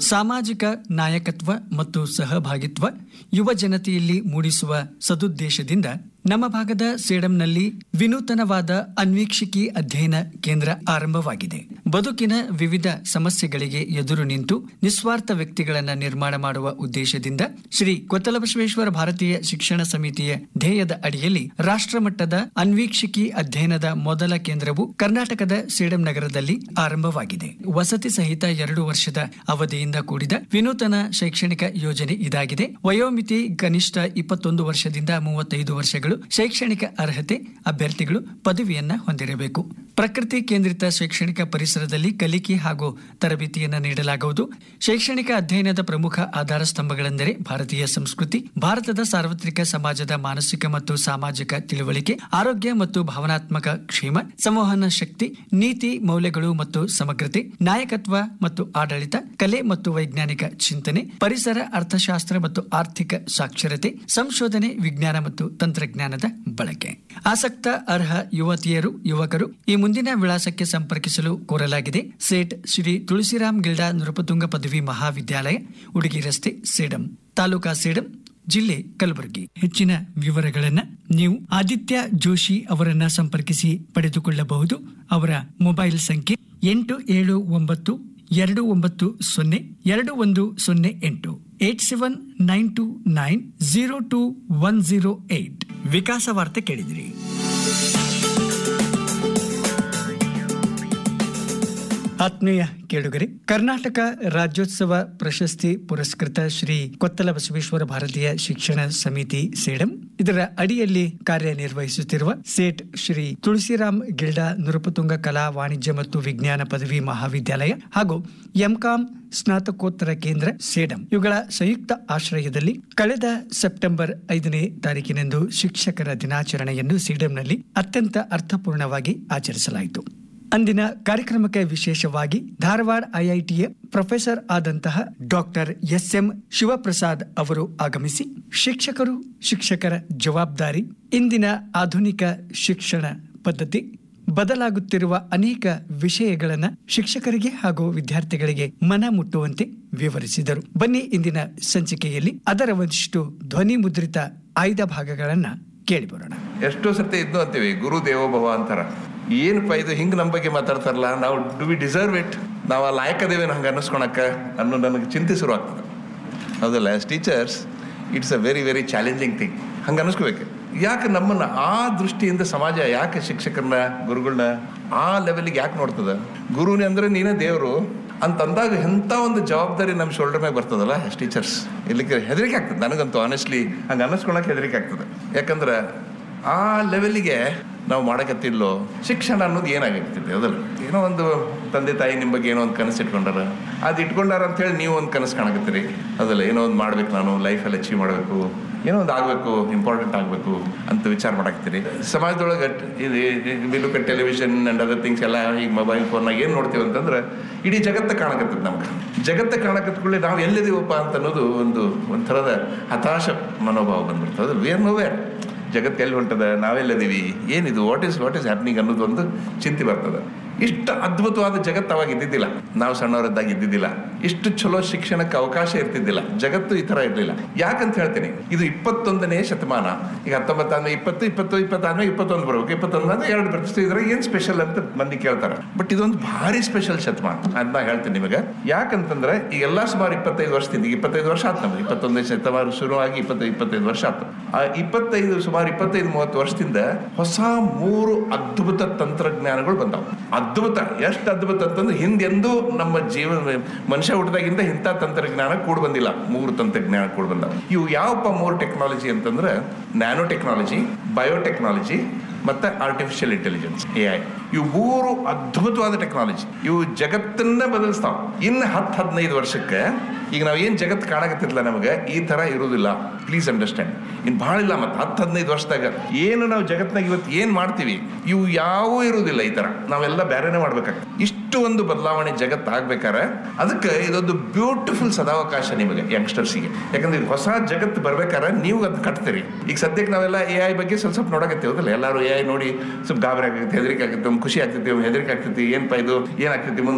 ಸಾಮಾಜಿಕ ನಾಯಕತ್ವ ಮತ್ತು ಸಹಭಾಗಿತ್ವ ಯುವ ಜನತೆಯಲ್ಲಿ ಮೂಡಿಸುವ ಸದುದ್ದೇಶದಿಂದ ನಮ್ಮ ಭಾಗದ ಸೇಡಂನಲ್ಲಿ ವಿನೂತನವಾದ ಅನ್ವೀಕ್ಷಿಕಿ ಅಧ್ಯಯನ ಕೇಂದ್ರ ಆರಂಭವಾಗಿದೆ ಬದುಕಿನ ವಿವಿಧ ಸಮಸ್ಯೆಗಳಿಗೆ ಎದುರು ನಿಂತು ನಿಸ್ವಾರ್ಥ ವ್ಯಕ್ತಿಗಳನ್ನ ನಿರ್ಮಾಣ ಮಾಡುವ ಉದ್ದೇಶದಿಂದ ಶ್ರೀ ಕೊತ್ತಲಬಸವೇಶ್ವರ ಭಾರತೀಯ ಶಿಕ್ಷಣ ಸಮಿತಿಯ ಧ್ಯೇಯದ ಅಡಿಯಲ್ಲಿ ರಾಷ್ಟ್ರಮಟ್ಟದ ಅನ್ವೀಕ್ಷಿಕಿ ಅಧ್ಯಯನದ ಮೊದಲ ಕೇಂದ್ರವು ಕರ್ನಾಟಕದ ಸೇಡಂ ನಗರದಲ್ಲಿ ಆರಂಭವಾಗಿದೆ ವಸತಿ ಸಹಿತ ಎರಡು ವರ್ಷದ ಅವಧಿಯಿಂದ ಕೂಡಿದ ವಿನೂತನ ಶೈಕ್ಷಣಿಕ ಯೋಜನೆ ಇದಾಗಿದೆ ವಯೋಮಿತಿ ಕನಿಷ್ಠ ಇಪ್ಪತ್ತೊಂದು ವರ್ಷದಿಂದ ಮೂವತ್ತೈದು ವರ್ಷಗಳು ಶೈಕ್ಷಣಿಕ ಅರ್ಹತೆ ಅಭ್ಯರ್ಥಿಗಳು ಪದವಿಯನ್ನ ಹೊಂದಿರಬೇಕು ಪ್ರಕೃತಿ ಕೇಂದ್ರಿತ ಶೈಕ್ಷಣಿಕ ಪರಿಸರದಲ್ಲಿ ಕಲಿಕೆ ಹಾಗೂ ತರಬೇತಿಯನ್ನ ನೀಡಲಾಗುವುದು ಶೈಕ್ಷಣಿಕ ಅಧ್ಯಯನದ ಪ್ರಮುಖ ಆಧಾರ ಸ್ತಂಭಗಳೆಂದರೆ ಭಾರತೀಯ ಸಂಸ್ಕೃತಿ ಭಾರತದ ಸಾರ್ವತ್ರಿಕ ಸಮಾಜದ ಮಾನಸಿಕ ಮತ್ತು ಸಾಮಾಜಿಕ ತಿಳುವಳಿಕೆ ಆರೋಗ್ಯ ಮತ್ತು ಭಾವನಾತ್ಮಕ ಕ್ಷೇಮ ಸಂವಹನ ಶಕ್ತಿ ನೀತಿ ಮೌಲ್ಯಗಳು ಮತ್ತು ಸಮಗ್ರತೆ ನಾಯಕತ್ವ ಮತ್ತು ಆಡಳಿತ ಕಲೆ ಮತ್ತು ವೈಜ್ಞಾನಿಕ ಚಿಂತನೆ ಪರಿಸರ ಅರ್ಥಶಾಸ್ತ್ರ ಮತ್ತು ಆರ್ಥಿಕ ಸಾಕ್ಷರತೆ ಸಂಶೋಧನೆ ವಿಜ್ಞಾನ ಮತ್ತು ತಂತ್ರಜ್ಞಾನದ ಬಳಕೆ ಆಸಕ್ತ ಅರ್ಹ ಯುವತಿಯರು ಯುವಕರು ಈ ಮುಂದಿನ ವಿಳಾಸಕ್ಕೆ ಸಂಪರ್ಕಿಸಲು ಕೋರಲಾಗಿದೆ ಸೇಟ್ ಶ್ರೀ ತುಳಸಿರಾಮ್ ಗಿಲ್ಡಾ ನೃಪತುಂಗ ಪದವಿ ಮಹಾವಿದ್ಯಾಲಯ ಉಡುಗಿ ರಸ್ತೆ ಸೇಡಂ ತಾಲೂಕಾ ಸೇಡಂ ಜಿಲ್ಲೆ ಕಲಬುರಗಿ ಹೆಚ್ಚಿನ ವಿವರಗಳನ್ನ ನೀವು ಆದಿತ್ಯ ಜೋಶಿ ಅವರನ್ನ ಸಂಪರ್ಕಿಸಿ ಪಡೆದುಕೊಳ್ಳಬಹುದು ಅವರ ಮೊಬೈಲ್ ಸಂಖ್ಯೆ ಎಂಟು ಏಳು ಒಂಬತ್ತು ಎರಡು ಒಂಬತ್ತು ಸೊನ್ನೆ ಎರಡು ಒಂದು ಸೊನ್ನೆ ಎಂಟು eight seven nine two nine zero two one zero eight ವಿಕಾಸ ವಾರ್ತೆ ಕೇಳಿದಿರಿ ಆತ್ಮೀಯ ಕೇಳುಗರೆ ಕರ್ನಾಟಕ ರಾಜ್ಯೋತ್ಸವ ಪ್ರಶಸ್ತಿ ಪುರಸ್ಕೃತ ಶ್ರೀ ಕೊತ್ತಲ ಬಸವೇಶ್ವರ ಭಾರತೀಯ ಶಿಕ್ಷಣ ಸಮಿತಿ ಸೇಡಂ ಇದರ ಅಡಿಯಲ್ಲಿ ಕಾರ್ಯನಿರ್ವಹಿಸುತ್ತಿರುವ ಸೇಟ್ ಶ್ರೀ ತುಳಸಿರಾಮ್ ಗಿಲ್ಡಾ ನೃಪತುಂಗ ಕಲಾ ವಾಣಿಜ್ಯ ಮತ್ತು ವಿಜ್ಞಾನ ಪದವಿ ಮಹಾವಿದ್ಯಾಲಯ ಹಾಗೂ ಎಂಕಾಂ ಸ್ನಾತಕೋತ್ತರ ಕೇಂದ್ರ ಸೇಡಂ ಇವುಗಳ ಸಂಯುಕ್ತ ಆಶ್ರಯದಲ್ಲಿ ಕಳೆದ ಸೆಪ್ಟೆಂಬರ್ ಐದನೇ ತಾರೀಕಿನಂದು ಶಿಕ್ಷಕರ ದಿನಾಚರಣೆಯನ್ನು ಸೇಡಂನಲ್ಲಿ ಅತ್ಯಂತ ಅರ್ಥಪೂರ್ಣವಾಗಿ ಆಚರಿಸಲಾಯಿತು ಅಂದಿನ ಕಾರ್ಯಕ್ರಮಕ್ಕೆ ವಿಶೇಷವಾಗಿ ಧಾರವಾಡ ಐಐಟಿಯ ಪ್ರೊಫೆಸರ್ ಆದಂತಹ ಡಾಕ್ಟರ್ ಎಸ್ ಎಂ ಶಿವಪ್ರಸಾದ್ ಅವರು ಆಗಮಿಸಿ ಶಿಕ್ಷಕರು ಶಿಕ್ಷಕರ ಜವಾಬ್ದಾರಿ ಇಂದಿನ ಆಧುನಿಕ ಶಿಕ್ಷಣ ಪದ್ಧತಿ ಬದಲಾಗುತ್ತಿರುವ ಅನೇಕ ವಿಷಯಗಳನ್ನ ಶಿಕ್ಷಕರಿಗೆ ಹಾಗೂ ವಿದ್ಯಾರ್ಥಿಗಳಿಗೆ ಮನ ಮುಟ್ಟುವಂತೆ ವಿವರಿಸಿದರು ಬನ್ನಿ ಇಂದಿನ ಸಂಚಿಕೆಯಲ್ಲಿ ಅದರ ಒಂದಿಷ್ಟು ಧ್ವನಿ ಮುದ್ರಿತ ಆಯ್ದ ಭಾಗಗಳನ್ನ ಕೇಳಿಬರೋಣ ಎಷ್ಟೋ ಸರ್ತಿ ಇದ್ನು ಅಂತೀವಿ ಗುರು ದೇವೋಭವ ಅಂತಾರ ಏನಪ್ಪ ಇದು ಹಿಂಗೆ ನಮ್ಮ ಬಗ್ಗೆ ಮಾತಾಡ್ತಾರಲ್ಲ ನಾವು ಡು ವಿ ಡಿಸರ್ವ್ ಇಟ್ ನಾವು ಆ ಲಾಯಕದೇವೇನು ಹಂಗೆ ಅನ್ನಿಸ್ಕೊಳಕ್ಕೆ ಅನ್ನೋ ನನಗೆ ಚಿಂತೆ ಶುರು ಆಗ್ತದೆ ಹೌದಲ್ಲ as teachers it's a very very challenging thing ಹಂಗೆ ಅನ್ನಿಸ್ಕೋಬೇಕು ಯಾಕೆ ನಮ್ಮನ್ನ ಆ ದೃಷ್ಟಿಯಿಂದ ಸಮಾಜ ಯಾಕೆ ಶಿಕ್ಷಕರನ್ನ ಗುರುಗಳನ್ನ ಆ ಲೆವೆಲ್ಗೆ ಯಾಕೆ ನೋಡ್ತದ ಗುರುನೇ ಅಂದ್ರೆ ನೀನೇ ದೇವರು ಅಂತಂದಾಗ ಎಂಥ ಒಂದು ಜವಾಬ್ದಾರಿ ನಮ್ಮ ಶೋಲ್ಡರ್ ಮೇಲೆ ಬರ್ತದಲ್ಲ ಎಸ್ ಟೀಚರ್ಸ್ ಇಲ್ಲಿಕ್ಕೆ ಹೆದರಿಕೆ ಆಗ್ತದೆ ನನಗಂತೂ ಆನೆಸ್ಟ್ಲಿ ಹಂಗೆ ಅನ್ನಿಸ್ಕೊಳಕ್ಕೆ ಹೆದರಿಕೆ ಆಗ್ತದೆ ಯಾಕಂದ್ರೆ ಆ ಲೆವೆಲಿಗೆ ನಾವು ಮಾಡಕತ್ತಿಲ್ಲೋ ಶಿಕ್ಷಣ ಅನ್ನೋದು ಏನಾಗಿರ್ತಿದೆ ಅದಲ್ಲ ಏನೋ ಒಂದು ತಂದೆ ತಾಯಿ ನಿಮ್ಮ ಬಗ್ಗೆ ಏನೋ ಒಂದು ಕನಸು ಇಟ್ಕೊಂಡಾರ ಅದು ಇಟ್ಕೊಂಡಾರ ಅಂತೇಳಿ ನೀವು ಒಂದು ಕನಸು ಕಾಣಕತ್ತೀರಿ ಅದಲ್ಲ ಏನೋ ಒಂದು ಮಾಡ್ಬೇಕು ನಾನು ಲೈಫಲ್ಲಿ ಅಚೀವ್ ಮಾಡಬೇಕು ಏನೋ ಒಂದು ಆಗಬೇಕು ಇಂಪಾರ್ಟೆಂಟ್ ಆಗಬೇಕು ಅಂತ ವಿಚಾರ ಮಾಡಾಕ್ತೀರಿ ಸಮಾಜದೊಳಗೆ ಇದು we look at television and other things ಎಲ್ಲ ಈಗ ಮೊಬೈಲ್ ಫೋನ್ನಾಗ ಏನು ನೋಡ್ತೀವಿ ಅಂತಂದ್ರೆ ಇಡೀ ಜಗತ್ತ ಕಾಣಕತ್ತದ ನಮ್ಗೆ ಜಗತ್ತ ಕಾಣಕತ್ಕೊಳ್ಳಿ ನಾವು ಎಲ್ಲಿದ್ದೀವಪ್ಪ ಅಂತ ಅನ್ನೋದು ಒಂದು ಒಂಥರದ ಹತಾಶ ಮನೋಭಾವ ಬಂದ್ಬಿಡ್ತದೆ ವೇರ್ ನೋವೇರ್ ಜಗತ್ತು ಎಲ್ಲಿ ಹೊಂಟದ ನಾವೆಲ್ಲದೀವಿ ಏನಿದು what is what is happening ಅನ್ನೋದು ಒಂದು ಚಿಂತೆ ಬರ್ತದೆ ಇಷ್ಟು ಅದ್ಭುತವಾದ ಜಗತ್ತು ಅವಾಗ ಇದ್ದಿದ್ದಿಲ್ಲ ನಾವು ಸಣ್ಣವರದ್ದಾಗ ಇದ್ದಿದ್ದಿಲ್ಲ ಇಷ್ಟು ಚಲೋ ಶಿಕ್ಷಣಕ್ಕೆ ಅವಕಾಶ ಇರ್ತಿದ್ದಿಲ್ಲ ಜಗತ್ತು ಈ ತರ ಇರಲಿಲ್ಲ ಯಾಕಂತ ಹೇಳ್ತೀನಿ ಇದು ಇಪ್ಪತ್ತೊಂದನೇ ಶತಮಾನ ಈಗ ಹತ್ತೊಂಬತ್ತಾದ್ಮೇಲೆ ಇಪ್ಪತ್ತು ಇಪ್ಪತ್ತು ಇಪ್ಪತ್ತಾದ್ಮೇಲೆ ಇಪ್ಪತ್ತೊಂದು ಬರ್ಬೇಕು ಇಪ್ಪತ್ತೊಂದು ಅಂದ್ರೆ ಎರಡು ಬರ್ತಿತ್ತು ಇದ್ರೆ ಏನ್ ಸ್ಪೆಷಲ್ ಅಂತ ಮಂದಿ ಕೇಳ್ತಾರೆ ಬಟ್ ಇದೊಂದು ಭಾರಿ ಸ್ಪೆಷಲ್ ಶತಮಾನ ಅದನ್ನ ಹೇಳ್ತೀನಿ ನಿಮಗೆ ಯಾಕಂತಂದ್ರೆ ಈ ಎಲ್ಲಾ ಸುಮಾರು ಇಪ್ಪತ್ತೈದು ವರ್ಷದಿಂದ ಈಗ ಇಪ್ಪತ್ತೈದು ವರ್ಷ ಆಯ್ತು ನಮ್ಗೆ ಇಪ್ಪತ್ತೊಂದನೇ ಶತಮಾನ ಶುರುವಾಗಿ ಇಪ್ಪತ್ತೈದು ಇಪ್ಪತ್ತೈದು ವರ್ಷ ಆಯ್ತು ಆ ಇಪ್ಪತ್ತೈದು ಸುಮಾರು ಇಪ್ಪತ್ತೈದು ಮೂವತ್ತು ವರ್ಷದಿಂದ ಹೊಸ ಮೂರು ಅದ್ಭುತ ತಂತ್ರಜ್ಞಾನಗಳು ಬಂದಾವ ಅದ್ಭುತ ಎಷ್ಟು ಅದ್ಭುತ ಅಂತಂದ್ರೆ ಹಿಂದೆಂದೂ ನಮ್ಮ ಜೀವನ ಮನುಷ್ಯ ಹುಟ್ಟಿದಾಗಿಂದ ಇಂಥ ತಂತ್ರಜ್ಞಾನ ಕೂಡ ಬಂದಿಲ್ಲ ಮೂರು ತಂತ್ರಜ್ಞಾನ ಕೂಡ ಬಂದಾವ ಇವು ಯಾವಪ್ಪ ಮೂರು ಟೆಕ್ನಾಲಜಿ ಅಂತಂದ್ರೆ ನ್ಯಾನೋ ಟೆಕ್ನಾಲಜಿ ಬಯೋಟೆಕ್ನಾಲಜಿ ಮತ್ತೆ ಆರ್ಟಿಫಿಷಿಯಲ್ ಇಂಟೆಲಿಜೆನ್ಸ್ ಎ ಐ ಇವು ಮೂರು ಅದ್ಭುತವಾದ ಟೆಕ್ನಾಲಜಿ ಇವು ಜಗತ್ತನ್ನ ಬದಲಿಸ್ತಾವ ಇನ್ನು ಹತ್ತು ಹದಿನೈದು ವರ್ಷಕ್ಕೆ ಈಗ ನಾವು ಏನು ಜಗತ್ತು ಕಾಣಕತ್ತಿರ್ಲ ನಮಗೆ ಈ ತರ ಇರುವುದಿಲ್ಲ ಪ್ಲೀಸ್ ಅಂಡರ್ಸ್ಟ್ಯಾಂಡ್ ಇನ್ನು ಭಾಳ ಇಲ್ಲ ಮತ್ತೆ ಹತ್ತು ಹದಿನೈದು ವರ್ಷದಾಗ ಏನು ನಾವು ಜಗತ್ನಾಗ ಇವತ್ತು ಏನು ಮಾಡ್ತೀವಿ ಇವು ಯಾವೂ ಇರುವುದಿಲ್ಲ ಈ ತರ ನಾವೆಲ್ಲ ಬೇರೆನೇ ಮಾಡ್ಬೇಕಾಗ್ತದೆ ಇಷ್ಟು ಒಂದು ಬದಲಾವಣೆ ಜಗತ್ತು ಆಗ್ಬೇಕಾರೆ ಅದಕ್ಕೆ ಇದೊಂದು ಬ್ಯೂಟಿಫುಲ್ ಸದಾವಕಾಶ ನಿಮಗೆ ಯಂಗ್ಸ್ಟರ್ಸಿಗೆ ಯಾಕಂದ್ರೆ ಇದು ಹೊಸ ಜಗತ್ತು ಬರ್ಬೇಕಾದ್ರೆ ನೀವು ಅದನ್ನ ಕಟ್ತೀರಿ ಈಗ ಸದ್ಯಕ್ಕೆ ನಾವೆಲ್ಲ ಎ ಐ ಬಗ್ಗೆ ಸ್ವಲ್ಪ ಸ್ವಲ್ಪ ನೋಡಕತ್ತೀವಿ ಹೌದಲ್ಲ ಎಲ್ಲರೂ ಎ ಐ ನೋಡಿ ಸ್ವಲ್ಪ ಗಾಬರಿ ಆಗತ್ತೆ ಹೆದರಿಕೆ ಆಗುತ್ತೆ ಖುಷಿ ಆಗ್ತೈತಿ ಹೆದರಿಕೆ ಆಗ್ತೈತಿ ಏನಪ್ಪ ಇದು ಏನಾಗ್ತೈತಿ ಮುಂದೆ